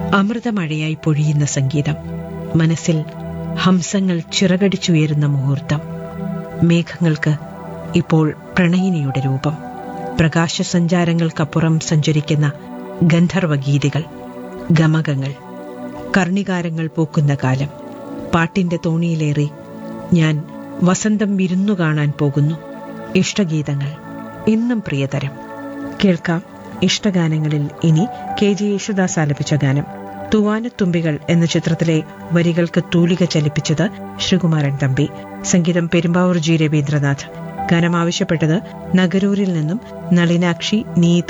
അമൃതമഴയായി പൊഴിയുന്ന സംഗീതം മനസ്സിൽ ഹംസങ്ങൾ ചിറകടിച്ചുയരുന്ന മുഹൂർത്തം മേഘങ്ങൾക്ക് ഇപ്പോൾ പ്രണയിനിയുടെ രൂപം പ്രകാശസഞ്ചാരങ്ങൾക്കപ്പുറം സഞ്ചരിക്കുന്ന ഗന്ധർവഗീതികൾ ഗമകങ്ങൾ കർണികാരങ്ങൾ പൂക്കുന്ന കാലം പാട്ടിന്റെ തോണിയിലേറി ഞാൻ വസന്തം വിരുന്നു കാണാൻ പോകുന്നു ഇഷ്ടഗീതങ്ങൾ ഇന്നും പ്രിയതരം കേൾക്കാം ഇഷ്ടഗാനങ്ങളിൽ ഇനി കെ ജി യേശുദാസ് ആലപിച്ച ഗാനം തൂവാനത്തുമ്പികൾ എന്ന ചിത്രത്തിലെ വരികൾക്ക് തൂലിക ചലിപ്പിച്ചത് ശ്രീകുമാരൻ തമ്പി സംഗീതം പെരുമ്പാവൂർ ജി രവീന്ദ്രനാഥ് ഗാനം ആവശ്യപ്പെട്ടത് നഗരൂരിൽ നിന്നും നളിനാക്ഷി നീതു